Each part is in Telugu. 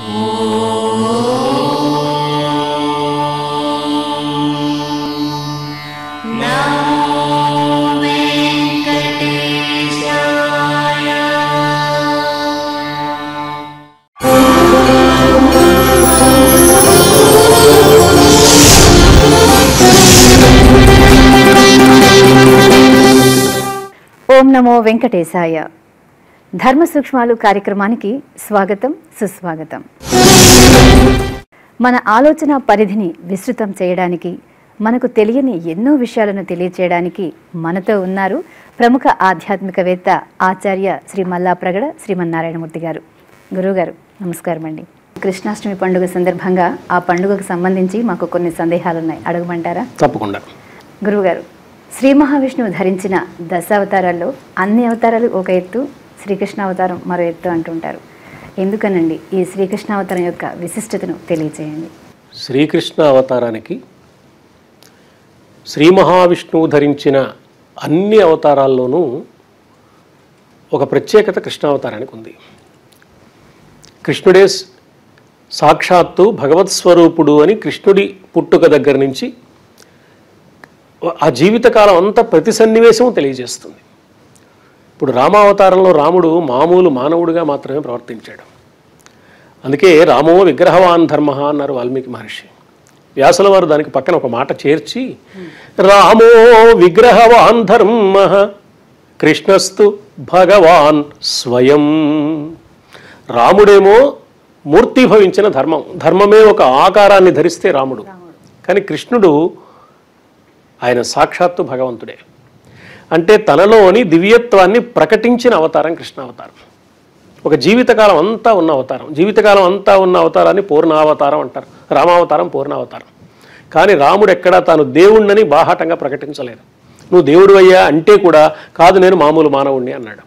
ఓం నమో వెంకటేశాయ ధర్మ సూక్ష్మాలు కార్యక్రమానికి స్వాగతం సుస్వాగతం మన ఆలోచన పరిధిని విస్తృతం చేయడానికి మనకు తెలియని ఎన్నో విషయాలను తెలియచేయడానికి మనతో ఉన్నారు ప్రముఖ ఆధ్యాత్మికవేత్త ఆచార్య శ్రీ మల్లా ప్రగడ శ్రీమన్నారాయణమూర్తి గారు గురువుగారు నమస్కారం అండి కృష్ణాష్టమి పండుగ సందర్భంగా ఆ పండుగకు సంబంధించి మాకు కొన్ని సందేహాలు ఉన్నాయి అడగమంటారా తప్పకుండా గురువుగారు శ్రీ మహావిష్ణువు ధరించిన దశావతారాల్లో అన్ని అవతారాలు ఒక ఎత్తు శ్రీకృష్ణ అవతారం మరో ఎత్తు అంటుంటారు ఎందుకనండి ఈ శ్రీకృష్ణ అవతారం యొక్క విశిష్టతను తెలియజేయండి శ్రీకృష్ణ అవతారానికి శ్రీ మహావిష్ణువు ధరించిన అన్ని అవతారాల్లోనూ ఒక ప్రత్యేకత కృష్ణావతారానికి ఉంది కృష్ణుడే స్- సాక్షాత్తు భగవత్ స్వరూపుడు అని కృష్ణుడి పుట్టుక దగ్గర నుంచి ఆ జీవితకాలం అంతా ప్రతి సన్నివేశం తెలియజేస్తుంది ఇప్పుడు రామావతారంలో రాముడు మామూలు మానవుడిగా మాత్రమే ప్రవర్తించాడు అందుకే రామో విగ్రహవాన్ ధర్మ అన్నారు వాల్మీకి మహర్షి వ్యాసుల వారు దానికి పక్కన ఒక మాట చేర్చి రామో విగ్రహవాన్ ధర్మ కృష్ణస్తు భగవాన్ స్వయం రాముడేమో మూర్తిభవించిన ధర్మం ధర్మమే ఒక ఆకారాన్ని ధరిస్తే రాముడు కానీ కృష్ణుడు ఆయన సాక్షాత్తు భగవంతుడే అంటే తనలోని దివ్యత్వాన్ని ప్రకటించిన అవతారం కృష్ణావతారం ఒక జీవితకాలం అంతా ఉన్న అవతారం జీవితకాలం అంతా ఉన్న అవతారాన్ని పూర్ణావతారం అంటారు రామావతారం పూర్ణావతారం కానీ రాముడు ఎక్కడా తాను దేవుణ్ణని బాహాటంగా ప్రకటించలేదు నువ్వు దేవుడు అయ్యా అంటే కూడా కాదు నేను మామూలు మానవుణ్ణి అన్నాడు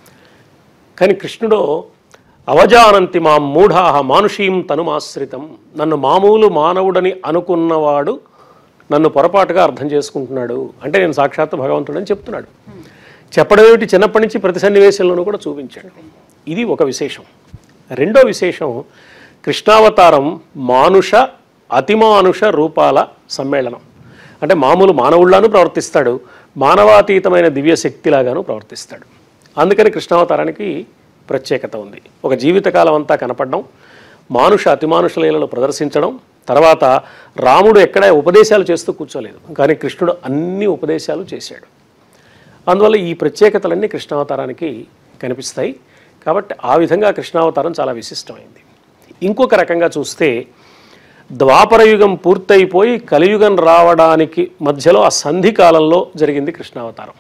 కానీ కృష్ణుడు అవజానంతి మా మూఢాహ మానుషీం తనుమాశ్రితం నన్ను మామూలు మానవుడని అనుకున్నవాడు నన్ను పొరపాటుగా అర్థం చేసుకుంటున్నాడు అంటే నేను సాక్షాత్తు భగవంతుడని చెప్తున్నాడు చెప్పడం ఏమిటి చిన్నప్పటి నుంచి ప్రతి సన్నివేశంలోనూ కూడా చూపించాడు ఇది ఒక విశేషం రెండో విశేషం కృష్ణావతారం మానుష అతిమానుష రూపాల సమ్మేళనం అంటే మామూలు మానవుళ్లాను ప్రవర్తిస్తాడు మానవాతీతమైన దివ్య శక్తిలాగాను ప్రవర్తిస్తాడు అందుకని కృష్ణావతారానికి ప్రత్యేకత ఉంది ఒక జీవితకాలం అంతా కనపడడం మానుష అతిమానుష లీలను ప్రదర్శించడం తర్వాత రాముడు ఎక్కడ ఉపదేశాలు చేస్తూ కూర్చోలేదు కానీ కృష్ణుడు అన్ని ఉపదేశాలు చేశాడు అందువల్ల ఈ ప్రత్యేకతలన్నీ కృష్ణావతారానికి కనిపిస్తాయి కాబట్టి ఆ విధంగా కృష్ణావతారం చాలా విశిష్టమైంది ఇంకొక రకంగా చూస్తే ద్వాపరయుగం పూర్తయిపోయి కలియుగం రావడానికి మధ్యలో ఆ సంధి కాలంలో జరిగింది కృష్ణావతారం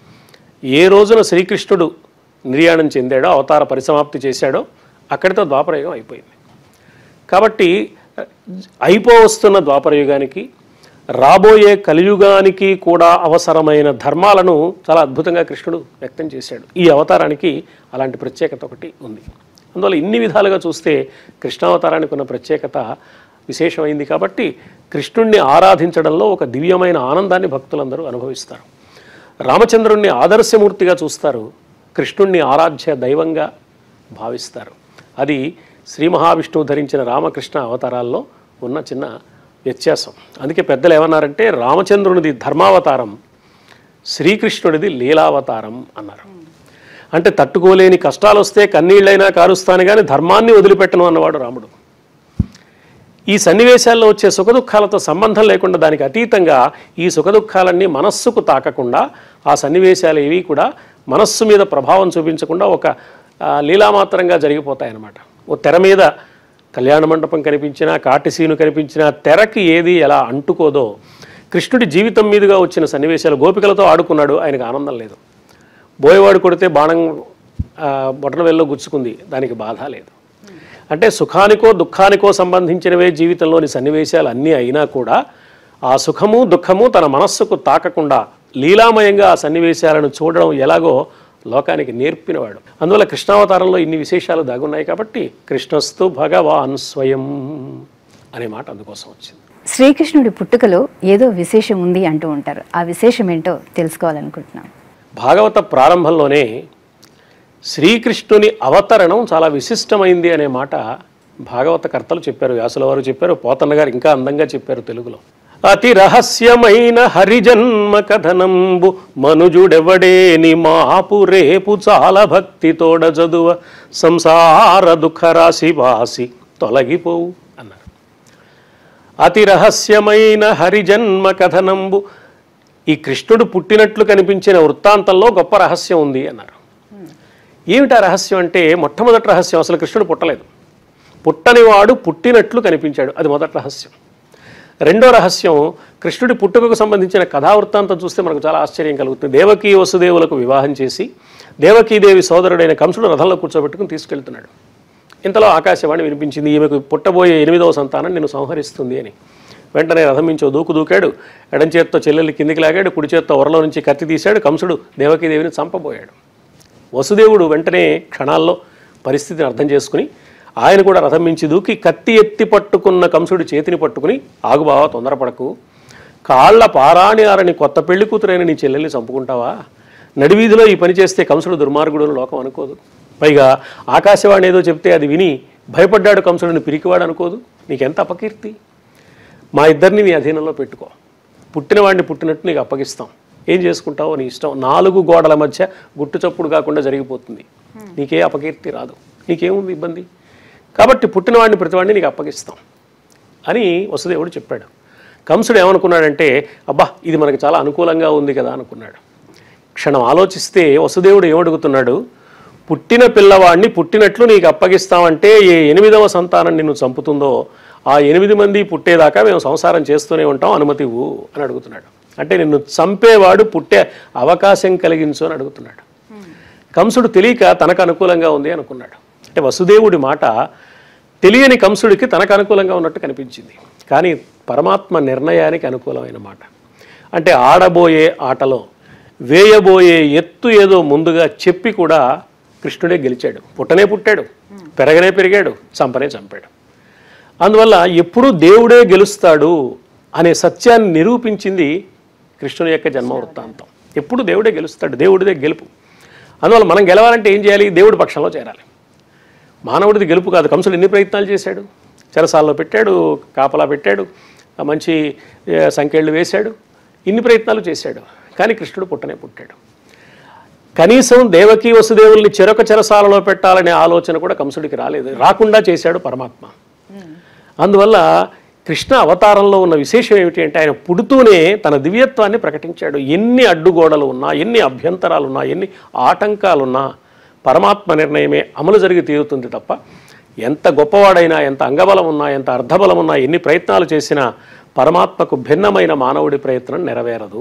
ఏ రోజున శ్రీకృష్ణుడు నిర్యాణం చెందాడో అవతార పరిసమాప్తి చేశాడో అక్కడితో ద్వాపరయుగం అయిపోయింది కాబట్టి అయిపోవస్తున్న ద్వాపరయుగానికి రాబోయే కలియుగానికి కూడా అవసరమైన ధర్మాలను చాలా అద్భుతంగా కృష్ణుడు వ్యక్తం చేశాడు ఈ అవతారానికి అలాంటి ప్రత్యేకత ఒకటి ఉంది అందువల్ల ఇన్ని విధాలుగా చూస్తే కృష్ణావతారానికి ఉన్న ప్రత్యేకత విశేషమైంది కాబట్టి కృష్ణుణ్ణి ఆరాధించడంలో ఒక దివ్యమైన ఆనందాన్ని భక్తులందరూ అనుభవిస్తారు రామచంద్రుణ్ణి ఆదర్శమూర్తిగా చూస్తారు కృష్ణుణ్ణి ఆరాధ్య దైవంగా భావిస్తారు అది శ్రీ మహావిష్ణువు ధరించిన రామకృష్ణ అవతారాల్లో ఉన్న చిన్న వ్యత్యాసం అందుకే పెద్దలు ఏమన్నారంటే రామచంద్రునిది ధర్మావతారం శ్రీకృష్ణుడిది లీలావతారం అన్నారు అంటే తట్టుకోలేని కష్టాలు వస్తే కన్నీళ్ళైనా కారుస్తాను కానీ ధర్మాన్ని వదిలిపెట్టను అన్నవాడు రాముడు ఈ సన్నివేశాల్లో వచ్చే సుఖదుఖాలతో సంబంధం లేకుండా దానికి అతీతంగా ఈ సుఖదుఖాలన్నీ మనస్సుకు తాకకుండా ఆ సన్నివేశాలు ఏవి కూడా మనస్సు మీద ప్రభావం చూపించకుండా ఒక ఆ, లీలామాత్రంగా జరిగిపోతాయన్నమాట ఓ తెర మీద కళ్యాణ మండపం కనిపించినా కాటిసీను కనిపించినా తెరకి ఏది ఎలా అంటుకోదో కృష్ణుడి జీవితం మీదుగా వచ్చిన సన్నివేశాలు గోపికలతో ఆడుకున్నాడు ఆయనకు ఆనందం లేదు బోయవాడు కొడితే బాణం ఆ, బొటనవేల్లో గుచ్చుకుంది దానికి బాధ లేదు అంటే సుఖానికో దుఃఖానికో సంబంధించినవే జీవితంలోని సన్నివేశాలు అన్నీ అయినా కూడా ఆ సుఖము దుఃఖము తన మనస్సుకు తాకకుండా లీలామయంగా ఆ సన్నివేశాలను చూడడం ఎలాగో లోకానికి నేర్పినవాడు అందువల్ల కృష్ణావతారంలో ఇన్ని విశేషాలు దాగున్నాయి కాబట్టి కృష్ణస్తు భగవాన్ స్వయం అనే మాట అందుకోసం వచ్చింది శ్రీకృష్ణుడి పుట్టుకలో ఏదో విశేషం ఉంది అంటూ ఉంటారు ఆ విశేషం ఏంటో తెలుసుకోవాలనుకుంటున్నాం భాగవత ప్రారంభంలోనే శ్రీకృష్ణుని అవతరణం చాలా విశిష్టమైంది అనే మాట భాగవత కర్తలు చెప్పారు వ్యాసుల వారు చెప్పారు పోతన్న గారు ఇంకా అందంగా చెప్పారు తెలుగులో అతి రహస్యమైన హరిజన్మ కథనంబు మనుజుడెవడేని మాపు రేపు చాలా భక్తి తోడ చదువ సంసార దుఃఖ రాశి వాసి తొలగిపోవు అన్నారు అతి రహస్యమైన హరిజన్మ కథనంబు ఈ కృష్ణుడు పుట్టినట్లు కనిపించిన వృత్తాంతంలో గొప్ప రహస్యం ఉంది అన్నారు ఏమిటా రహస్యం అంటే మొట్టమొదటి రహస్యం అసలు కృష్ణుడు పుట్టలేదు పుట్టనివాడు పుట్టినట్లు కనిపించాడు అది మొదటి రహస్యం రెండో రహస్యం కృష్ణుడి పుట్టుకకు సంబంధించిన కథావృత్తాంతం చూస్తే మనకు చాలా ఆశ్చర్యం కలుగుతుంది దేవకీ వసుదేవులకు వివాహం చేసి దేవకీదేవి సోదరుడైన కంసుడు రథంలో కూర్చోబెట్టుకుని తీసుకెళ్తున్నాడు ఇంతలో ఆకాశవాణి వినిపించింది ఈమెకు పుట్టబోయే ఎనిమిదవ సంతానం నిన్ను సంహరిస్తుంది అని వెంటనే రథం మించో దూకు దూకాడు ఎడం చేత్తో చెల్లెల్ని కిందికి లాగాడు కుడి చేత్తో ఒరలో నుంచి కత్తి తీశాడు కంసుడు దేవకీదేవిని చంపబోయాడు వసుదేవుడు వెంటనే క్షణాల్లో పరిస్థితిని అర్థం చేసుకుని ఆయన కూడా రథం మించి దూకి కత్తి ఎత్తి పట్టుకున్న కంసుడి చేతిని పట్టుకుని ఆగుబావా తొందరపడకు కాళ్ళ పారాణి ఆరని కొత్త పెళ్లి కూతురైన నీ చెల్లెల్ని చంపుకుంటావా నడివీధిలో ఈ పని చేస్తే కంసుడు దుర్మార్గుడు అని లోకం అనుకోదు పైగా ఆకాశవాణి ఏదో చెప్తే అది విని భయపడ్డాడు కంసుడిని పిరికివాడు అనుకోదు నీకెంత అపకీర్తి మా ఇద్దరిని నీ అధీనంలో పెట్టుకో పుట్టినవాడిని పుట్టినట్టు నీకు అప్పగిస్తాం ఏం చేసుకుంటావో నీ ఇష్టం నాలుగు గోడల మధ్య గుట్టు చప్పుడు కాకుండా జరిగిపోతుంది నీకే అపకీర్తి రాదు నీకేముంది ఇబ్బంది కాబట్టి పుట్టినవాడిని ప్రతివాడిని నీకు అప్పగిస్తాం అని వసుదేవుడు చెప్పాడు కంసుడు ఏమనుకున్నాడంటే అబ్బా ఇది మనకు చాలా అనుకూలంగా ఉంది కదా అనుకున్నాడు క్షణం ఆలోచిస్తే వసుదేవుడు ఏమడుగుతున్నాడు పుట్టిన పిల్లవాడిని పుట్టినట్లు నీకు అప్పగిస్తామంటే ఏ ఎనిమిదవ సంతానం నిన్ను చంపుతుందో ఆ ఎనిమిది మంది పుట్టేదాకా మేము సంసారం చేస్తూనే ఉంటాం అనుమతి ఇవ్వు అని అడుగుతున్నాడు అంటే నిన్ను చంపేవాడు పుట్టే అవకాశం కలిగించు అని అడుగుతున్నాడు కంసుడు తెలియక తనకు అనుకూలంగా ఉంది అనుకున్నాడు అంటే వసుదేవుడి మాట తెలియని కంసుడికి తనకు అనుకూలంగా ఉన్నట్టు కనిపించింది కానీ పరమాత్మ నిర్ణయానికి అనుకూలమైన మాట అంటే ఆడబోయే ఆటలో వేయబోయే ఎత్తు ఏదో ముందుగా చెప్పి కూడా కృష్ణుడే గెలిచాడు పుట్టనే పుట్టాడు పెరగనే పెరిగాడు చంపనే చంపాడు అందువల్ల ఎప్పుడూ దేవుడే గెలుస్తాడు అనే సత్యాన్ని నిరూపించింది కృష్ణుని యొక్క జన్మ వృత్తాంతం ఎప్పుడు దేవుడే గెలుస్తాడు దేవుడిదే గెలుపు అందువల్ల మనం గెలవాలంటే ఏం చేయాలి దేవుడి పక్షంలో చేరాలి మానవుడిది గెలుపు కాదు కంసుడు ఎన్ని ప్రయత్నాలు చేశాడు చెరసాల్లో పెట్టాడు కాపలా పెట్టాడు ఆ మంచి ఏ, సంకెళ్ళు వేశాడు ఇన్ని ప్రయత్నాలు చేశాడు కానీ కృష్ణుడు పుట్టనే పుట్టాడు కనీసం దేవకీ వసుదేవుల్ని చెరొక చెరసాలలో పెట్టాలనే ఆలోచన కూడా కంసుడికి రాలేదు రాకుండా చేశాడు పరమాత్మ అందువల్ల కృష్ణ అవతారంలో ఉన్న విశేషం ఏమిటి అంటే ఆయన పుడుతూనే తన దివ్యత్వాన్ని ప్రకటించాడు ఎన్ని అడ్డుగోడలు ఉన్నా ఎన్ని అభ్యంతరాలు ఉన్నా ఎన్ని ఆటంకాలున్నా పరమాత్మ నిర్ణయమే అమలు జరిగి తీరుతుంది తప్ప ఎంత గొప్పవాడైనా ఎంత అంగబలం ఉన్నా ఎంత అర్ధబలం ఉన్నా ఎన్ని ప్రయత్నాలు చేసినా పరమాత్మకు భిన్నమైన మానవుడి ప్రయత్నం నెరవేరదు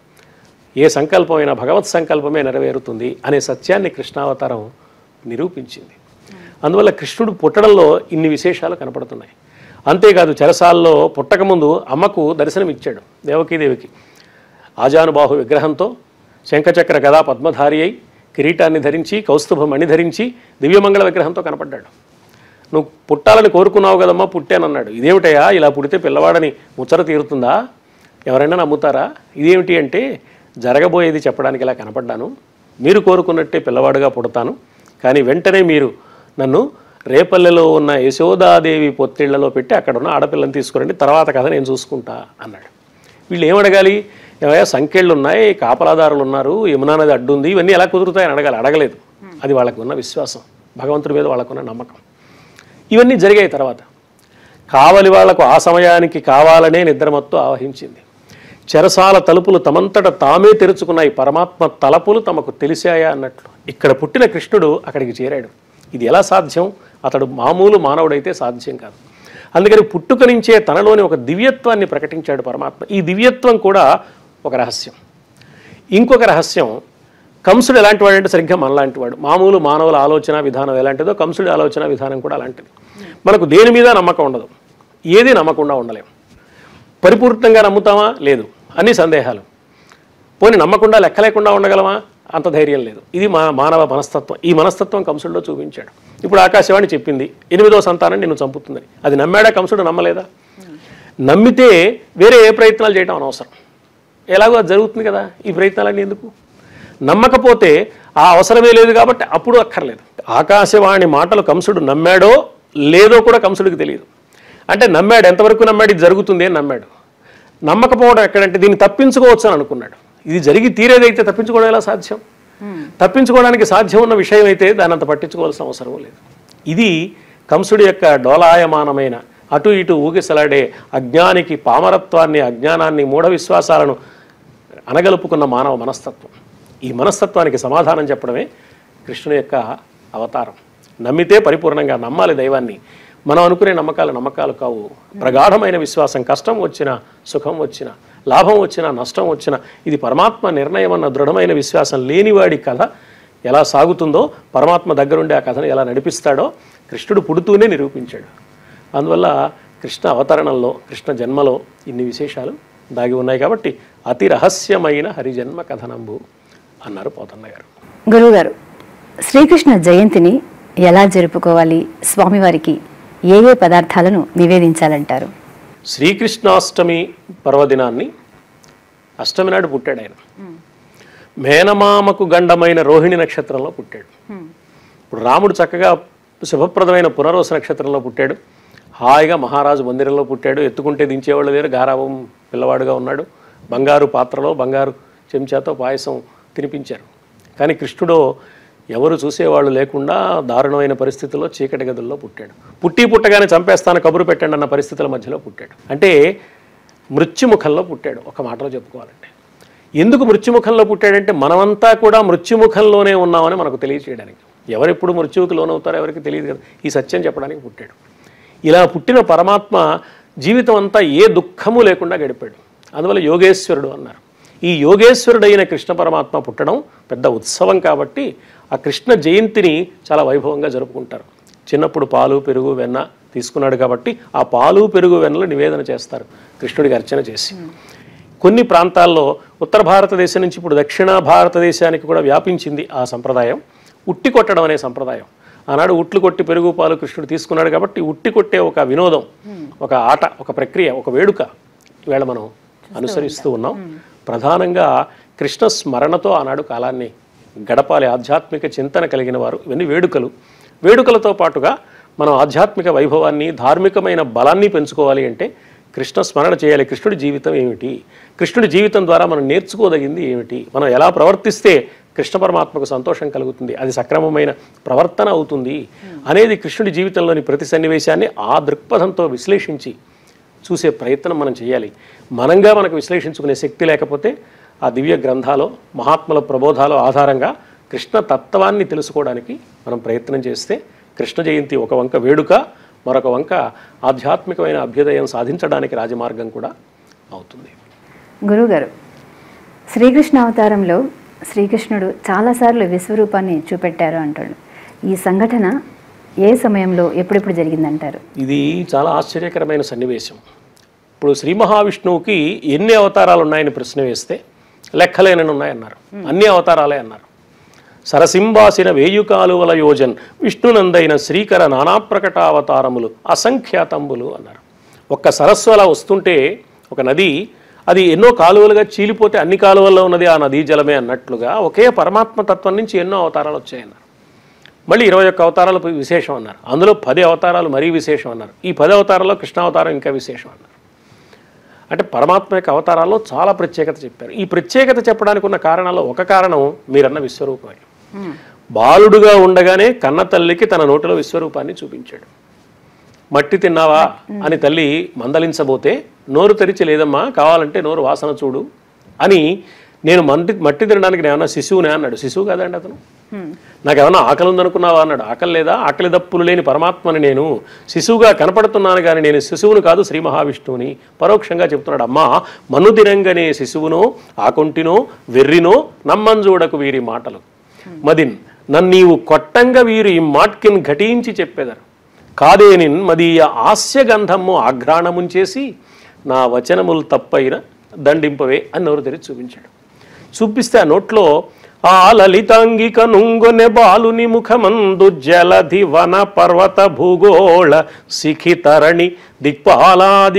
ఏ సంకల్పమైనా భగవత్ సంకల్పమే నెరవేరుతుంది అనే సత్యాన్ని కృష్ణావతారం నిరూపించింది అందువల్ల కృష్ణుడు పుట్టడంలో ఇన్ని విశేషాలు కనపడుతున్నాయి అంతేకాదు చెరసాల్లో పుట్టకముందు అమ్మకు దర్శనమిచ్చాడు దేవకీదేవికి ఆజానుబాహు విగ్రహంతో శంఖచక్ర గదా పద్మధారి అయి కిరీటాన్ని ధరించి కౌస్తుభ మణి ధరించి దివ్యమంగళ విగ్రహంతో కనపడ్డాడు నువ్వు పుట్టాలని కోరుకున్నావు కదమ్మా పుట్టానన్నాడు ఇదేమిటయ్యా ఇలా పుడితే పిల్లవాడని ముచ్చట తీరుతుందా ఎవరైనా నమ్ముతారా ఇదేమిటి అంటే జరగబోయేది చెప్పడానికి ఇలా కనపడ్డాను మీరు కోరుకున్నట్టే పిల్లవాడుగా పుడతాను కానీ వెంటనే మీరు నన్ను రేపల్లెలో ఉన్న యశోదాదేవి పొత్తిళ్లలో పెట్టి అక్కడ ఉన్న ఆడపిల్లని తీసుకురండి తర్వాత కథ నేను చూసుకుంటా అన్నాడు వీళ్ళు ఏమడగాలి ఏమయ్యా సంఖ్యళ్ళు ఉన్నాయి కాపలాదారులు ఉన్నారు యమునా నది అడ్డుంది ఇవన్నీ ఎలా కుదురుతాయని అడగాలి అడగలేదు అది వాళ్ళకు ఉన్న విశ్వాసం భగవంతుడి మీద వాళ్ళకున్న నమ్మకం ఇవన్నీ జరిగాయి తర్వాత కావలి వాళ్లకు ఆ సమయానికి కావాలనే నిద్రమత్తు ఆవహించింది చెరసాల తలుపులు తమంతట తామే తెరుచుకున్నాయి పరమాత్మ తలపులు తమకు తెలిసాయా అన్నట్లు ఇక్కడ పుట్టిన కృష్ణుడు అక్కడికి చేరాడు ఇది ఎలా సాధ్యం అతడు మామూలు మానవుడైతే సాధ్యం కాదు అందుకని పుట్టుక నుంచే తనలోని ఒక దివ్యత్వాన్ని ప్రకటించాడు పరమాత్మ ఈ దివ్యత్వం కూడా ఒక రహస్యం ఇంకొక రహస్యం కంసుడు ఎలాంటి వాడు అంటే సరిగ్గా మనలాంటి వాడు మామూలు మానవుల ఆలోచన విధానం ఎలాంటిదో కంసుడి ఆలోచన విధానం కూడా అలాంటిది మనకు దేని మీద నమ్మకం ఉండదు ఏది నమ్మకుండా ఉండలేం పరిపూర్ణంగా నమ్ముతామా లేదు అన్ని సందేహాలు పోనీ నమ్మకుండా లెక్క లేకుండా ఉండగలమా అంత ధైర్యం లేదు ఇది మా మానవ మనస్తత్వం ఈ మనస్తత్వం కంసుడిలో చూపించాడు ఇప్పుడు ఆకాశవాణి చెప్పింది ఎనిమిదో సంతానం నిన్ను చంపుతుందని అది నమ్మాడా కంసుడు నమ్మలేదా నమ్మితే వేరే ఏ ప్రయత్నాలు చేయడం అనవసరం ఎలాగో అది జరుగుతుంది కదా ఈ ప్రయత్నాలన్నీ ఎందుకు నమ్మకపోతే ఆ అవసరమే లేదు కాబట్టి అప్పుడు అక్కర్లేదు ఆకాశవాణి మాటలు కంసుడు నమ్మాడో లేదో కూడా కంసుడికి తెలియదు అంటే నమ్మాడు ఎంతవరకు నమ్మాడు ఇది జరుగుతుంది అని నమ్మాడు నమ్మకపోవడం ఎక్కడంటే దీన్ని తప్పించుకోవచ్చు అని అనుకున్నాడు ఇది జరిగి తీరేదైతే తప్పించుకోవడం ఎలా సాధ్యం తప్పించుకోవడానికి సాధ్యం ఉన్న విషయం అయితే దాన్ని అంత పట్టించుకోవాల్సిన అవసరం లేదు ఇది కంసుడి యొక్క డోలాయమానమైన అటు ఇటు ఊగిసలాడే అజ్ఞానికి పామరత్వాన్ని అజ్ఞానాన్ని మూఢ విశ్వాసాలను అనగలుపుకున్న మానవ మనస్తత్వం ఈ మనస్తత్వానికి సమాధానం చెప్పడమే కృష్ణుని యొక్క అవతారం నమ్మితే పరిపూర్ణంగా నమ్మాలి దైవాన్ని మనం అనుకునే నమ్మకాలు నమ్మకాలు కావు ప్రగాఢమైన విశ్వాసం కష్టం వచ్చినా సుఖం వచ్చినా లాభం వచ్చినా నష్టం వచ్చినా ఇది పరమాత్మ నిర్ణయం అన్న దృఢమైన విశ్వాసం లేనివాడి కథ ఎలా సాగుతుందో పరమాత్మ దగ్గరుండి ఆ కథను ఎలా నడిపిస్తాడో కృష్ణుడు పుడుతూనే నిరూపించాడు అందువల్ల కృష్ణ అవతరణంలో కృష్ణ జన్మలో ఇన్ని విశేషాలు దాగి ఉన్నాయి కాబట్టి అతి రహస్యమైన హరిజన్మ కథనంబు అన్నారు పోతన్న గారు గురువుగారు శ్రీకృష్ణ జయంతిని ఎలా జరుపుకోవాలి స్వామివారికి ఏ ఏ పదార్థాలను నివేదించాలంటారు శ్రీకృష్ణాష్టమి పర్వదినాన్ని అష్టమి నాడు పుట్టాడు ఆయన మేనమామకు గండమైన రోహిణి నక్షత్రంలో పుట్టాడు ఇప్పుడు రాముడు చక్కగా శుభప్రదమైన పునర్వస నక్షత్రంలో పుట్టాడు హాయిగా మహారాజు మందిరంలో పుట్టాడు ఎత్తుకుంటే దించేవాళ్ళు లేరు గారావం పిల్లవాడుగా ఉన్నాడు బంగారు పాత్రలో బంగారు చెంచాతో పాయసం తినిపించారు కానీ కృష్ణుడు ఎవరు చూసేవాళ్ళు లేకుండా దారుణమైన పరిస్థితుల్లో చీకటి గదుల్లో పుట్టాడు పుట్టి పుట్టగానే చంపేస్తాను కబురు పెట్టండి అన్న పరిస్థితుల మధ్యలో పుట్టాడు అంటే మృత్యుముఖంలో పుట్టాడు ఒక మాటలో చెప్పుకోవాలంటే ఎందుకు మృత్యుముఖంలో పుట్టాడంటే మనమంతా కూడా మృత్యుముఖంలోనే ఉన్నామని మనకు తెలియచేయడానికి ఎవరెప్పుడు మృత్యువుకి లోనవుతారో ఎవరికి తెలియదు కదా ఈ సత్యం చెప్పడానికి పుట్టాడు ఇలా పుట్టిన పరమాత్మ జీవితం అంతా ఏ దుఃఖము లేకుండా గడిపాడు అందువల్ల యోగేశ్వరుడు అన్నారు ఈ యోగేశ్వరుడైన కృష్ణ పరమాత్మ పుట్టడం పెద్ద ఉత్సవం కాబట్టి ఆ కృష్ణ జయంతిని చాలా వైభవంగా జరుపుకుంటారు చిన్నప్పుడు పాలు పెరుగు వెన్న తీసుకున్నాడు కాబట్టి ఆ పాలు పెరుగు వెన్నలు నివేదన చేస్తారు కృష్ణుడికి అర్చన చేసి కొన్ని ప్రాంతాల్లో ఉత్తర భారతదేశం నుంచి ఇప్పుడు దక్షిణ భారతదేశానికి కూడా వ్యాపించింది ఆ సంప్రదాయం ఉట్టి కొట్టడం అనే సంప్రదాయం ఆనాడు ఉట్లు కొట్టి పెరుగు పాలు కృష్ణుడు తీసుకున్నాడు కాబట్టి ఉట్టి కొట్టే ఒక వినోదం ఒక ఆట ఒక ప్రక్రియ ఒక వేడుక ఈవేళ మనం అనుసరిస్తూ ఉన్నాం ప్రధానంగా కృష్ణ స్మరణతో ఆనాడు కాలాన్ని గడపాలి ఆధ్యాత్మిక చింతన కలిగిన వారు ఇవన్నీ వేడుకలు వేడుకలతో పాటుగా మనం ఆధ్యాత్మిక వైభవాన్ని ధార్మికమైన బలాన్ని పెంచుకోవాలి అంటే కృష్ణ స్మరణ చేయాలి కృష్ణుడి జీవితం ఏమిటి కృష్ణుడి జీవితం ద్వారా మనం నేర్చుకోదగింది ఏమిటి మనం ఎలా ప్రవర్తిస్తే కృష్ణ పరమాత్మకు సంతోషం కలుగుతుంది అది సక్రమమైన ప్రవర్తన అవుతుంది అనేది కృష్ణుడి జీవితంలోని ప్రతి సన్నివేశాన్ని ఆ దృక్పథంతో విశ్లేషించి చూసే ప్రయత్నం మనం చేయాలి మనంగా మనకు విశ్లేషించుకునే శక్తి లేకపోతే ఆ దివ్య గ్రంథాలు మహాత్ముల ప్రబోధాలు ఆధారంగా కృష్ణ తత్వాన్ని తెలుసుకోవడానికి మనం ప్రయత్నం చేస్తే కృష్ణ జయంతి ఒక వంక వేడుక మరొక వంక ఆధ్యాత్మికమైన అభ్యుదయం సాధించడానికి రాజమార్గం కూడా అవుతుంది గురువుగారు శ్రీకృష్ణ అవతారంలో శ్రీకృష్ణుడు చాలాసార్లు విశ్వరూపాన్ని చూపెట్టారు అంటాడు ఈ సంఘటన ఏ సమయంలో ఎప్పుడెప్పుడు జరిగిందంటారు ఇది చాలా ఆశ్చర్యకరమైన సన్నివేశం ఇప్పుడు శ్రీ మహావిష్ణువుకి ఎన్ని అవతారాలు ఉన్నాయని ప్రశ్న వేస్తే లెక్కలేనని ఉన్నాయన్నారు అన్ని అవతారాలే అన్నారు సరసింబాసిన వేయు కాలువల యోజన్ విష్ణునందైన శ్రీకర నానాప్రకటావతారములు అసంఖ్యాతంబులు అన్నారు ఒక్క సరస్సు అలా వస్తుంటే ఒక నది అది ఎన్నో కాలువలుగా చీలిపోతే అన్ని కాలువల్లో ఉన్నది ఆ నదీ జలమే అన్నట్లుగా ఒకే పరమాత్మ తత్వం నుంచి ఎన్నో అవతారాలు వచ్చాయన్నారు మళ్ళీ ఇరవై ఒక్క అవతారాలు విశేషం అన్నారు అందులో పది అవతారాలు మరీ విశేషం అన్నారు ఈ పది అవతారాల్లో కృష్ణావతారం ఇంకా విశేషం అన్నారు అంటే పరమాత్మ యొక్క అవతారాల్లో చాలా ప్రత్యేకత చెప్పారు ఈ ప్రత్యేకత చెప్పడానికి ఉన్న కారణాల్లో ఒక కారణం మీరన్న విశ్వరూపమే బాలుడుగా ఉండగానే కన్న తల్లికి తన నోటిలో విశ్వరూపాన్ని చూపించాడు మట్టి తిన్నావా అని తల్లి మందలించబోతే నోరు తెరిచి లేదమ్మా కావాలంటే నోరు వాసన చూడు అని నేను మట్టి మట్టి తినడానికి నేమన్నా శిశువునే అన్నాడు శిశువు కదండి అతను నాకేమన్నా ఆకలి ఉందనుకున్నావా అన్నాడు ఆకలి లేదా ఆకలి దప్పులు లేని పరమాత్మని నేను శిశువుగా కనపడుతున్నాను కానీ నేను శిశువును కాదు శ్రీ మహావిష్ణువుని పరోక్షంగా చెప్తున్నాడు అమ్మా మను దినంగనే శిశువునో ఆకొంటినో వెర్రినో నమ్మంజూడకు వీరి మాటలు మదిన్ నన్నీవు కొట్టంగా వీరు ఈ మాట్కిన్ ఘటించి చెప్పెదరు కాదేనిన్ మదీయ హాస్యగంధము ఆఘ్రాణముంచేసి నా వచనములు తప్పైన దండింపవే అని నోరు తెరిచి చూపించాడు చూపిస్తే ఆ నోట్లో ఆ లలితాంగిక నుంగొనె బాలుని ముఖమందు జలధి వన పర్వత భూగోళ శిఖితరణి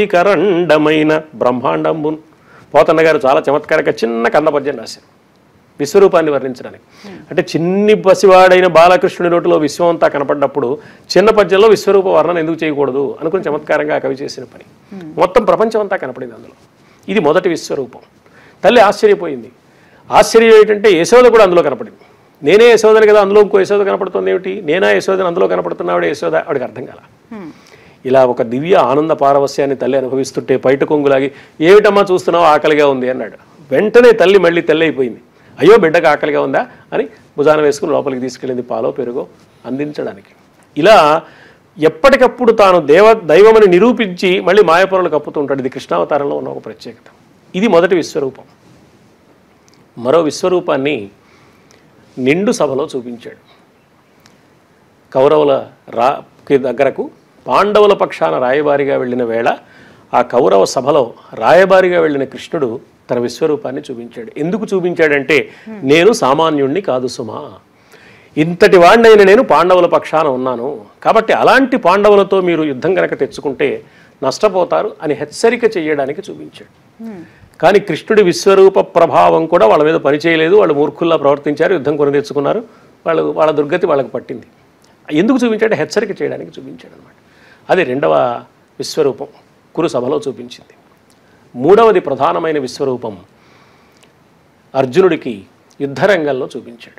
దిక్పాలాదికరండమైన బ్రహ్మాండంబున్ పోతన్న గారు చాలా చమత్కారంగా చిన్న కంద పద్యం రాశారు విశ్వరూపాన్ని వర్ణించడానికి అంటే చిన్ని పసివాడైన బాలకృష్ణుడి నోటిలో విశ్వం అంతా కనపడ్డప్పుడు చిన్న పద్యంలో విశ్వరూప వర్ణన ఎందుకు చేయకూడదు అనుకుని చమత్కారంగా ఆ కవి చేసిన పని మొత్తం ప్రపంచం అంతా కనపడింది అందులో ఇది మొదటి విశ్వరూపం తల్లి ఆశ్చర్యపోయింది ఆశ్చర్యం ఏంటంటే యశోద కూడా అందులో కనపడింది నేనే యశోదని కదా అందులో ఇంకో యశోద కనపడుతుంది ఏమిటి నేనా యశోదని అందులో కనపడుతున్నావిడే యశోద ఆవిడకి అర్థం కాల ఇలా ఒక దివ్య ఆనంద పారవస్యాన్ని తల్లి అనుభవిస్తుంటే బయట కొంగులాగి ఏమిటమ్మా చూస్తున్నావు ఆకలిగా ఉంది అన్నాడు వెంటనే తల్లి మళ్ళీ తెల్ల అయిపోయింది అయ్యో బిడ్డకు ఆకలిగా ఉందా అని భుజాన వేసుకుని లోపలికి తీసుకెళ్ళింది పాలో పెరుగో అందించడానికి ఇలా ఎప్పటికప్పుడు తాను దేవ దైవమని నిరూపించి మళ్ళీ మాయపొరలు కప్పుతూ ఉంటాడు ఇది కృష్ణావతారంలో ఉన్న ఒక ప్రత్యేకత ఇది మొదటి విశ్వరూపం మరో విశ్వరూపాన్ని నిండు సభలో చూపించాడు కౌరవుల రాకి దగ్గరకు పాండవుల పక్షాన రాయబారిగా వెళ్ళిన వేళ ఆ కౌరవ సభలో రాయబారిగా వెళ్ళిన కృష్ణుడు తన విశ్వరూపాన్ని చూపించాడు ఎందుకు చూపించాడంటే నేను సామాన్యుణ్ణి కాదు సుమా ఇంతటి వాడినైన నేను పాండవుల పక్షాన ఉన్నాను కాబట్టి అలాంటి పాండవులతో మీరు యుద్ధం కనుక తెచ్చుకుంటే నష్టపోతారు అని హెచ్చరిక చేయడానికి చూపించాడు కానీ కృష్ణుడి విశ్వరూప ప్రభావం కూడా వాళ్ళ మీద పనిచేయలేదు వాళ్ళు మూర్ఖుల్లా ప్రవర్తించారు యుద్ధం కొని తెచ్చుకున్నారు వాళ్ళు వాళ్ళ దుర్గతి వాళ్ళకి పట్టింది ఎందుకు చూపించాడు హెచ్చరిక చేయడానికి చూపించాడు అనమాట అది రెండవ విశ్వరూపం కురు సభలో చూపించింది మూడవది ప్రధానమైన విశ్వరూపం అర్జునుడికి యుద్ధరంగంలో చూపించాడు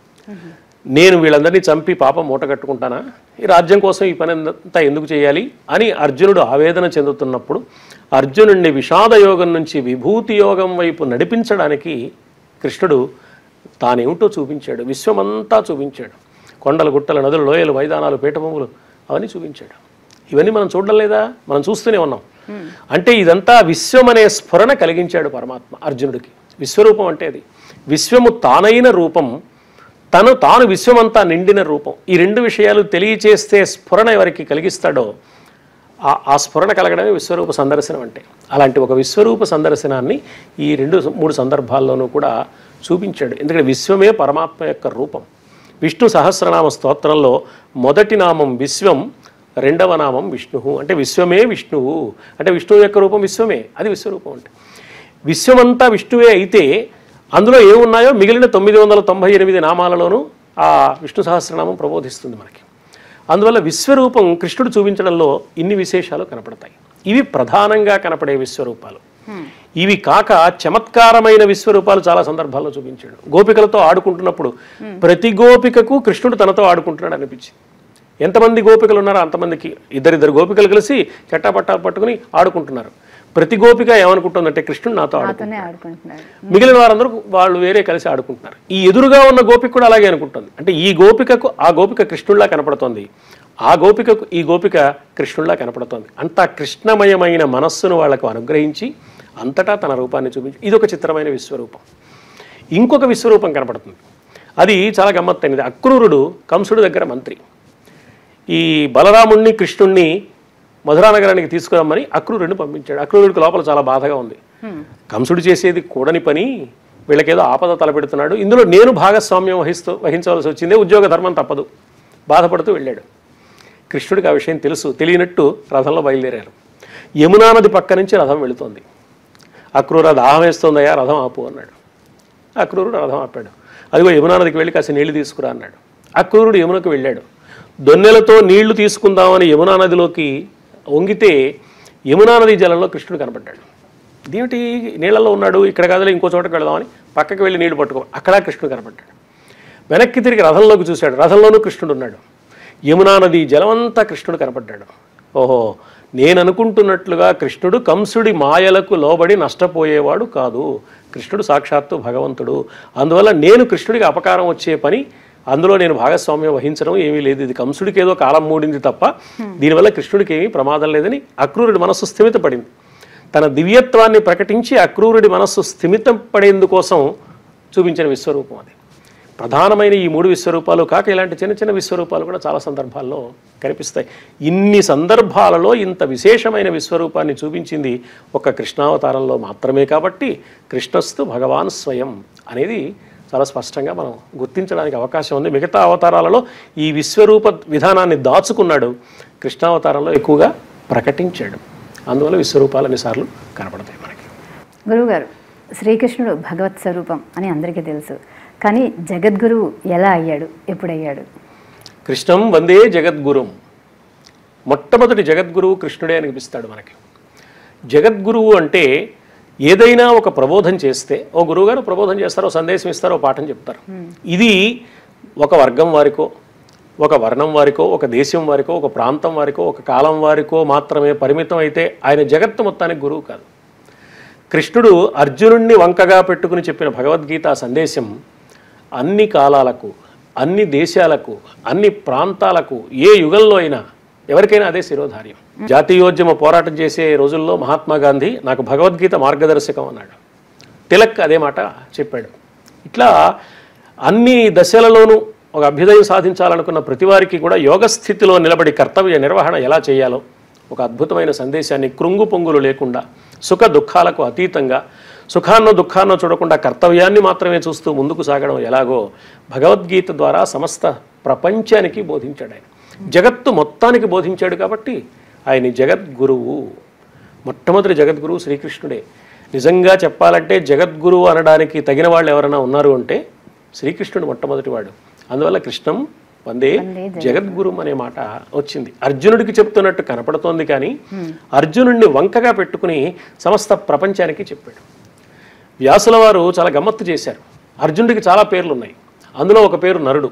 నేను వీళ్ళందరినీ చంపి పాపం మూట కట్టుకుంటానా ఈ రాజ్యం కోసం ఈ పని అంతా ఎందుకు చేయాలి అని అర్జునుడు ఆవేదన చెందుతున్నప్పుడు అర్జునుడిని విషాద యోగం నుంచి విభూతి యోగం వైపు నడిపించడానికి కృష్ణుడు తానేమిటో చూపించాడు విశ్వమంతా చూపించాడు కొండలు గుట్టలు నదులు లోయలు మైదానాలు పీఠభూములు అవన్నీ చూపించాడు ఇవన్నీ మనం చూడడం లేదా మనం చూస్తూనే ఉన్నాం అంటే ఇదంతా విశ్వం అనే స్ఫురణ కలిగించాడు పరమాత్మ అర్జునుడికి విశ్వరూపం అంటే అది విశ్వము తానైన రూపం తను తాను విశ్వమంతా నిండిన రూపం ఈ రెండు విషయాలు తెలియచేస్తే స్ఫురణ ఎవరికి కలిగిస్తాడో ఆ- ఆ స్ఫురణ కలగడమే విశ్వరూప సందర్శనం అంటే అలాంటి ఒక విశ్వరూప సందర్శనాన్ని ఈ రెండు మూడు సందర్భాల్లోనూ కూడా చూపించాడు ఎందుకంటే విశ్వమే పరమాత్మ యొక్క రూపం విష్ణు సహస్రనామ స్తోత్రంలో మొదటి నామం విశ్వం రెండవ నామం విష్ణువు అంటే విశ్వమే విష్ణువు అంటే విష్ణువు యొక్క రూపం విశ్వమే అది విశ్వరూపం అంటే విశ్వమంతా విష్ణువే అయితే అందులో ఏమున్నాయో మిగిలిన తొమ్మిది వందల తొంభై ఎనిమిది నామాలలోనూ ఆ విష్ణు సహస్రనామం ప్రబోధిస్తుంది మనకి అందువల్ల విశ్వరూపం కృష్ణుడు చూపించడంలో ఇన్ని విశేషాలు కనపడతాయి ఇవి ప్రధానంగా కనపడే విశ్వరూపాలు ఇవి కాక చమత్కారమైన విశ్వరూపాలు చాలా సందర్భాల్లో చూపించాడు గోపికలతో ఆడుకుంటున్నప్పుడు ప్రతి గోపికకు కృష్ణుడు తనతో ఆడుకుంటున్నాడు అనిపించింది ఎంతమంది గోపికలు ఉన్నారో అంతమందికి ఇద్దరిద్దరు గోపికలు కలిసి చట్టాపట్టాలు పట్టుకుని ఆడుకుంటున్నారు ప్రతి గోపిక ఏమనుకుంటుందంటే కృష్ణుడు నాతో ఆడు నాతోనే ఆడుకుంటున్నాడు మిగిలిన వారందరూ వాళ్ళు వేరే కలిసి ఆడుకుంటున్నారు ఈ ఎదురుగా ఉన్న గోపిక కూడా అలాగే అనుకుంటుంది అంటే ఈ గోపికకు ఆ గోపిక కృష్ణుల్లా కనపడుతోంది ఆ గోపికకు ఈ గోపిక కృష్ణుల్లా కనపడుతోంది అంతా కృష్ణమయమైన మనస్సును వాళ్లకు అనుగ్రహించి అంతటా తన రూపాన్ని చూపించి ఇది ఒక చిత్రమైన విశ్వరూపం ఇంకొక విశ్వరూపం కనపడుతుంది అది చాలా గమ్మత్తైనది అక్రూరుడు కంసుడు దగ్గర మంత్రి ఈ బలరాముణ్ణి కృష్ణుణ్ణి మధురా నగరానికి తీసుకురమ్మని అక్రూరుడిని పంపించాడు అక్రూరుడికి లోపల చాలా బాధగా ఉంది కంసుడు చేసేది కూడని పని వీళ్ళకేదో ఆపద తలపెడుతున్నాడు ఇందులో నేను భాగస్వామ్యం వహిస్తూ వహించవలసి వచ్చిందే ఉద్యోగ ధర్మం తప్పదు బాధపడుతూ వెళ్ళాడు కృష్ణుడికి ఆ విషయం తెలుసు తెలియనట్టు రథంలో బయలుదేరారు యమునా నది పక్క నుంచి రథం వెళుతోంది అక్రూర దాహం వేస్తోందయ్యా రథం ఆపు అన్నాడు అక్రూరుడు రథం ఆపాడు అదిగో యమునా నదికి వెళ్ళి కాస్త నీళ్లు తీసుకురా అన్నాడు అక్రూరుడు యమునకు వెళ్ళాడు దొన్నెలతో నీళ్లు తీసుకుందామని యమునా నదిలోకి వంగితే యమునా నది జలంలో కృష్ణుడు కనపడ్డాడు ఇదేమిటి నీళ్ళల్లో ఉన్నాడు ఇక్కడ కాదులే ఇంకో చోటకి వెళదామని పక్కకి వెళ్ళి నీళ్లు పట్టుకో అక్కడ కృష్ణుడు కనపడ్డాడు వెనక్కి తిరిగి రథంలోకి చూశాడు రథంలోనూ కృష్ణుడు ఉన్నాడు యమునా నది జలమంతా కృష్ణుడు కనపడ్డాడు ఓహో నేను అనుకుంటున్నట్లుగా కృష్ణుడు కంసుడి మాయలకు లోబడి నష్టపోయేవాడు కాదు కృష్ణుడు సాక్షాత్తు భగవంతుడు అందువల్ల నేను కృష్ణుడికి అపకారం వచ్చే పని అందులో నేను భాగస్వామ్యం వహించడం ఏమీ లేదు ఇది కంసుడికి ఏదో కాలం మూడింది తప్ప దీనివల్ల కృష్ణుడికి ఏమీ ప్రమాదం లేదని అక్రూరుడి మనస్సు స్థిమితపడింది తన దివ్యత్వాన్ని ప్రకటించి అక్రూరుడి మనస్సు స్థిమితం పడేందుకోసం చూపించిన విశ్వరూపం అది ప్రధానమైన ఈ మూడు విశ్వరూపాలు కాక ఇలాంటి చిన్న చిన్న విశ్వరూపాలు కూడా చాలా సందర్భాల్లో కనిపిస్తాయి ఇన్ని సందర్భాలలో ఇంత విశేషమైన విశ్వరూపాన్ని చూపించింది ఒక కృష్ణావతారంలో మాత్రమే కాబట్టి కృష్ణస్తు భగవాన్ స్వయం అనేది చాలా స్పష్టంగా మనం గుర్తించడానికి అవకాశం ఉంది మిగతా అవతారాలలో ఈ విశ్వరూప విధానాన్ని దాచుకున్నాడు కృష్ణావతారంలో ఎక్కువగా ప్రకటించాడు అందువల్ల విశ్వరూపాలు అన్నిసార్లు కనపడతాయి మనకి గురువుగారు శ్రీకృష్ణుడు భగవత్ స్వరూపం అని అందరికీ తెలుసు కానీ జగద్గురువు ఎలా అయ్యాడు ఎప్పుడయ్యాడు కృష్ణం వందే జగద్గురుం మొట్టమొదటి జగద్గురువు కృష్ణుడే అనిపిస్తాడు మనకి జగద్గురువు అంటే ఏదైనా ఒక ప్రబోధం చేస్తే ఓ గురువుగారు ప్రబోధం చేస్తారో సందేశం ఇస్తారో పాఠం చెప్తారు ఇది ఒక వర్గం వారికో ఒక వర్ణం వారికో ఒక దేశం వారికో ఒక ప్రాంతం వారికో ఒక కాలం వారికో మాత్రమే పరిమితం అయితే ఆయన జగత్తు మొత్తానికి గురువు కాదు కృష్ణుడు అర్జునుణ్ణి వంకగా పెట్టుకుని చెప్పిన భగవద్గీత సందేశం అన్ని కాలాలకు అన్ని దేశాలకు అన్ని ప్రాంతాలకు ఏ యుగంలో అయినా ఎవరికైనా అదే శిరోధార్యం జాతీయోద్యమ పోరాటం చేసే రోజుల్లో మహాత్మా గాంధీ నాకు భగవద్గీత మార్గదర్శకం అన్నాడు తిలక్ అదే మాట చెప్పాడు ఇట్లా అన్ని దశలలోనూ ఒక అభ్యుదయం సాధించాలనుకున్న ప్రతి వారికి కూడా యోగ స్థితిలో నిలబడి కర్తవ్య నిర్వహణ ఎలా చేయాలో ఒక అద్భుతమైన సందేశాన్ని కృంగు పొంగులు లేకుండా సుఖ దుఃఖాలకు అతీతంగా సుఖాన్నో దుఃఖాన్నో చూడకుండా కర్తవ్యాన్ని మాత్రమే చూస్తూ ముందుకు సాగడం ఎలాగో భగవద్గీత ద్వారా సమస్త ప్రపంచానికి బోధించాడు ఆయన జగత్తు మొత్తానికి బోధించాడు కాబట్టి ఆయన జగద్గురువు మొట్టమొదటి జగద్గురువు శ్రీకృష్ణుడే నిజంగా చెప్పాలంటే జగద్గురువు అనడానికి తగిన వాళ్ళు ఎవరైనా ఉన్నారు అంటే శ్రీకృష్ణుడు మొట్టమొదటి వాడు అందువల్ల కృష్ణం వందే జగద్గురు అనే మాట వచ్చింది అర్జునుడికి చెప్తున్నట్టు కనపడుతోంది కానీ అర్జునుడిని వంకగా పెట్టుకుని సమస్త ప్రపంచానికి చెప్పాడు వ్యాసుల వారు చాలా గమ్మత్తు చేశారు అర్జునుడికి చాలా పేర్లు ఉన్నాయి అందులో ఒక పేరు నరుడు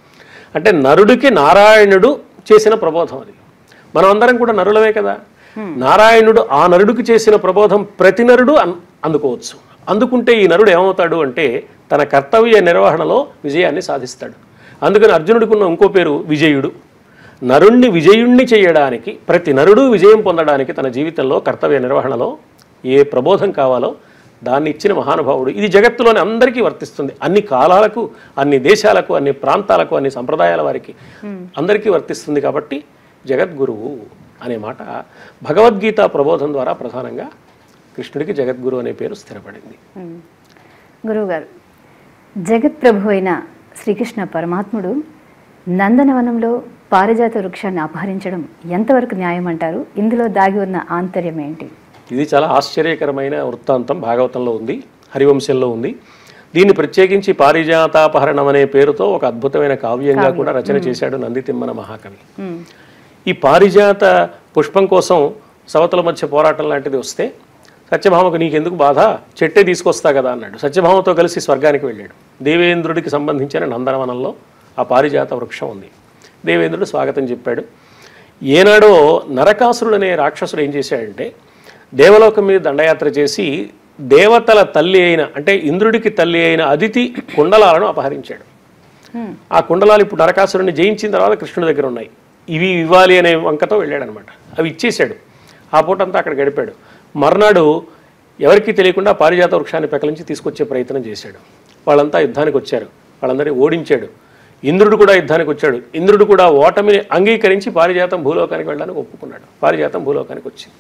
అంటే నరుడికి నారాయణుడు చేసిన ప్రబోధం అది మనం అందరం కూడా నరులమే కదా నారాయణుడు ఆ నరుడికి చేసిన ప్రబోధం ప్రతి నరుడు అన్- అందుకోవచ్చు అందుకుంటే ఈ నరుడు ఏమవుతాడు అంటే తన కర్తవ్య నిర్వహణలో విజయాన్ని సాధిస్తాడు అందుకని అర్జునుడికి ఉన్న ఇంకో పేరు విజయుడు నరుణ్ణి విజయుణ్ణి చేయడానికి ప్రతి నరుడు విజయం పొందడానికి తన జీవితంలో కర్తవ్య నిర్వహణలో ఏ ప్రబోధం కావాలో దాన్ని ఇచ్చిన మహానుభావుడు ఇది జగత్తులోని అందరికీ వర్తిస్తుంది అన్ని కాలాలకు అన్ని దేశాలకు అన్ని ప్రాంతాలకు అన్ని సంప్రదాయాల వారికి అందరికీ వర్తిస్తుంది కాబట్టి జగద్గురువు అనే మాట భగవద్గీత ప్రబోధం ద్వారా ప్రధానంగా కృష్ణుడికి జగద్గురు అనే పేరు స్థిరపడింది గురువుగారు జగత్ప్రభు అయిన శ్రీకృష్ణ పరమాత్ముడు నందనవనంలో పారిజాత వృక్షాన్ని అపహరించడం ఎంతవరకు న్యాయం అంటారు ఇందులో దాగి ఉన్న ఆంతర్యం ఏంటి ఇది చాలా ఆశ్చర్యకరమైన వృత్తాంతం భాగవతంలో ఉంది హరివంశంలో ఉంది దీన్ని ప్రత్యేకించి పారిజాతాపహరణం అనే పేరుతో ఒక అద్భుతమైన కావ్యంగా కూడా రచన చేశాడు నందితిమ్మన మహాకవి మ్మ్. ఈ పారిజాత పుష్పం కోసం సవతల మధ్య పోరాటం లాంటిది వస్తే సత్యభామకు నీకెందుకు బాధ చెట్టే తీసుకొస్తా కదా అన్నాడు సత్యభామతో కలిసి స్వర్గానికి వెళ్ళాడు దేవేంద్రుడికి సంబంధించిన నందనవనంలో ఆ పారిజాత వృక్షం ఉంది దేవేంద్రుడు స్వాగతం చెప్పాడు ఏనాడో నరకాసురుడు అనే రాక్షసుడు ఏం చేశాడంటే దేవలోకం మీద దండయాత్ర చేసి దేవతల తల్లి అయిన అంటే ఇంద్రుడికి తల్లి అయిన అదితి కుండలాలను అపహరించాడు మ్మ్. ఆ కుండలాలు ఇప్పుడు నరకాసురుని జయించిన తర్వాత కృష్ణుడి దగ్గర ఉన్నాయి ఇవి ఇవ్వాలి అనే వంకతో వెళ్ళాడనమాట అవి ఇచ్చేశాడు ఆ పూటంతా అక్కడ గడిపాడు మర్నాడు ఎవరికీ తెలియకుండా పారిజాత వృక్షాన్ని పెకలించి తీసుకొచ్చే ప్రయత్నం చేశాడు వాళ్ళంతా యుద్ధానికి వచ్చారు వాళ్ళందరినీ ఓడించాడు ఇంద్రుడు కూడా యుద్ధానికి వచ్చాడు ఇంద్రుడు కూడా ఓటమిని అంగీకరించి పారిజాతం భూలోకానికి వెళ్ళడానికి ఒప్పుకున్నాడు పారిజాతం భూలోకానికి వచ్చింది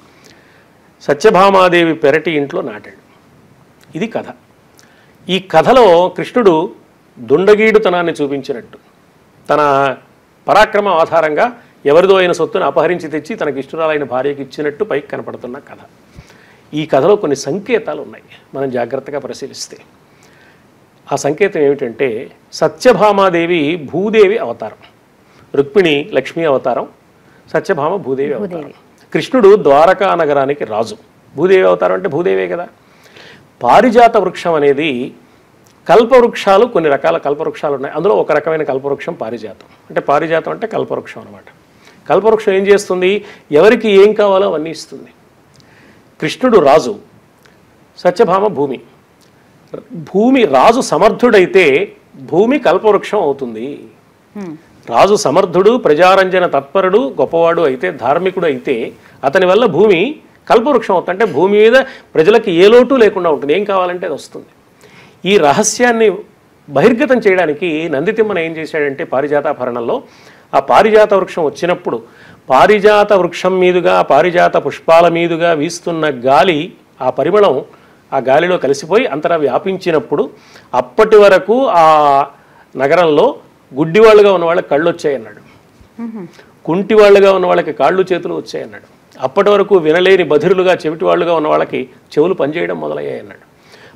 సత్యభామాదేవి పెరటి ఇంట్లో నాటాడు ఇది కథ ఈ కథలో కృష్ణుడు దుండగీడుతనాన్ని చూపించినట్టు తన పరాక్రమం ఆధారంగా ఎవరిదో అయిన సొత్తును అపహరించి తెచ్చి తనకి ఇష్టరాలైన భార్యకి ఇచ్చినట్టు పైకి కనపడుతున్న కథ ఈ కథలో కొన్ని సంకేతాలు ఉన్నాయి మనం జాగ్రత్తగా పరిశీలిస్తే ఆ సంకేతం ఏమిటంటే సత్యభామాదేవి భూదేవి అవతారం రుక్మిణి లక్ష్మీ అవతారం సత్యభామ భూదేవి అవతారం కృష్ణుడు ద్వారకా నగరానికి రాజు భూదేవి అవతారం అంటే భూదేవే కదా పారిజాత వృక్షం అనేది కల్పవృక్షాలు కొన్ని రకాల కల్పవృక్షాలు ఉన్నాయి అందులో ఒక రకమైన కల్పవృక్షం పారిజాతం అంటే పారిజాతం అంటే కల్పవృక్షం అనమాట కల్పవృక్షం ఏం చేస్తుంది ఎవరికి ఏం కావాలో అవన్నీ ఇస్తుంది కృష్ణుడు రాజు సత్యభామ భూమి భూమి రాజు సమర్థుడైతే భూమి కల్పవృక్షం అవుతుంది మ్మ్. రాజు సమర్థుడు ప్రజారంజన తత్పరుడు గొప్పవాడు అయితే ధార్మికుడు అయితే అతని వల్ల భూమి కల్పవృక్షం అవుతుంది అంటే భూమి మీద ప్రజలకి ఏ లోటు లేకుండా ఉంటుంది ఏం కావాలంటే అది వస్తుంది ఈ రహస్యాన్ని బహిర్గతం చేయడానికి నందితిమ్మన ఏం చేశాడంటే పారిజాతాభరణంలో ఆ పారిజాత వృక్షం వచ్చినప్పుడు పారిజాత వృక్షం మీదుగా పారిజాత పుష్పాల మీదుగా వీస్తున్న గాలి ఆ పరిమళం ఆ గాలిలో కలిసిపోయి అంతటా వ్యాపించినప్పుడు అప్పటి వరకు ఆ నగరంలో గుడ్డివాళ్ళుగా ఉన్న వాళ్ళకి కళ్ళు వచ్చాయన్నాడు కుంటి వాళ్ళుగా ఉన్న వాళ్ళకి కాళ్ళు చేతులు వచ్చాయన్నాడు అప్పటి వరకు వినలేని బధిరులుగా చెవిటి వాళ్ళుగా ఉన్న వాళ్ళకి చెవులు పనిచేయడం మొదలయ్యాయన్నాడు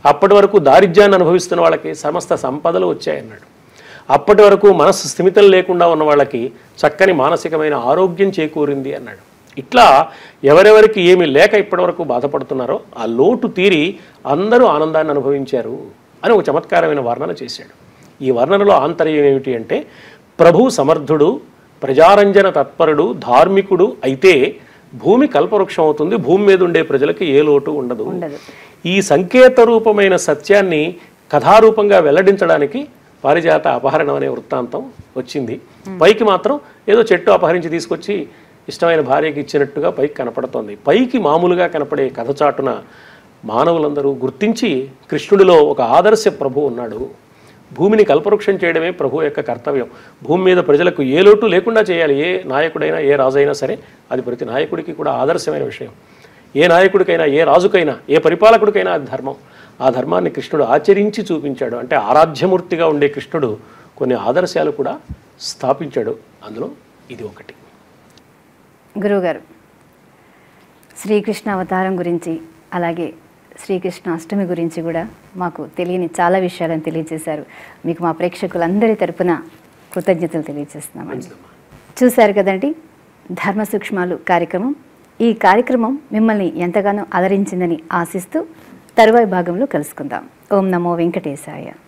అప్పటి వరకు దారిద్ర్యాన్ని అనుభవిస్తున్న వాళ్ళకి సమస్త సంపదలు వచ్చాయన్నాడు అప్పటి వరకు మనస్సు స్థిమితం లేకుండా ఉన్న వాళ్ళకి చక్కని మానసికమైన ఆరోగ్యం చేకూరింది అన్నాడు ఇట్లా ఎవరెవరికి ఏమి లేక ఇప్పటివరకు బాధపడుతున్నారో ఆ లోటు తీరి అందరూ ఆనందాన్ని అనుభవించారు అని ఒక చమత్కారమైన వర్ణన చేశాడు ఈ వర్ణనలో ఆంతర్యం ఏమిటి అంటే ప్రభు సమర్థుడు ప్రజారంజన తత్పరుడు ధార్మికుడు అయితే భూమి కల్పవృక్షం అవుతుంది భూమి మీద ఉండే ప్రజలకి ఏ లోటు ఉండదు ఉండదు. ఈ సంకేత రూపమైన సత్యాన్ని కథారూపంగా వెల్లడించడానికి పారిజాత అపహరణం అనే వృత్తాంతం వచ్చింది పైకి మాత్రం ఏదో చెట్టు అపహరించి తీసుకొచ్చి ఇష్టమైన భార్యకి ఇచ్చినట్టుగా పైకి కనపడుతోంది పైకి మామూలుగా కనపడే కథ చాటున మానవులందరూ గుర్తించి కృష్ణుడిలో ఒక ఆదర్శ ప్రభు ఉన్నాడు భూమిని కల్పవృక్షం చేయడమే ప్రభు యొక్క కర్తవ్యం భూమి మీద ప్రజలకు ఏ లోటు లేకుండా చేయాలి ఏ నాయకుడైనా ఏ రాజైనా సరే అది ప్రతి నాయకుడికి కూడా ఆదర్శమైన విషయం ఏ నాయకుడికైనా ఏ రాజుకైనా ఏ పరిపాలకుడికైనా అది ధర్మం ఆ ధర్మాన్ని కృష్ణుడు ఆచరించి చూపించాడు అంటే ఆరాధ్యమూర్తిగా ఉండే కృష్ణుడు కొన్ని ఆదర్శాలు కూడా స్థాపించాడు అందులో ఇది ఒకటి గురువుగారు శ్రీకృష్ణ అవతారం గురించి అలాగే శ్రీకృష్ణ అష్టమి గురించి కూడా మాకు తెలియని చాలా విషయాలను తెలియజేశారు మీకు మా ప్రేక్షకులందరి తరపున కృతజ్ఞతలు తెలియజేస్తున్నామండి చూశారు కదండి ధర్మ సూక్ష్మాలు కార్యక్రమం ఈ కార్యక్రమం మిమ్మల్ని ఎంతగానో అలరించిందని ఆశిస్తూ తరువాయి భాగంలో కలుసుకుందాం ఓం నమో వెంకటేశాయ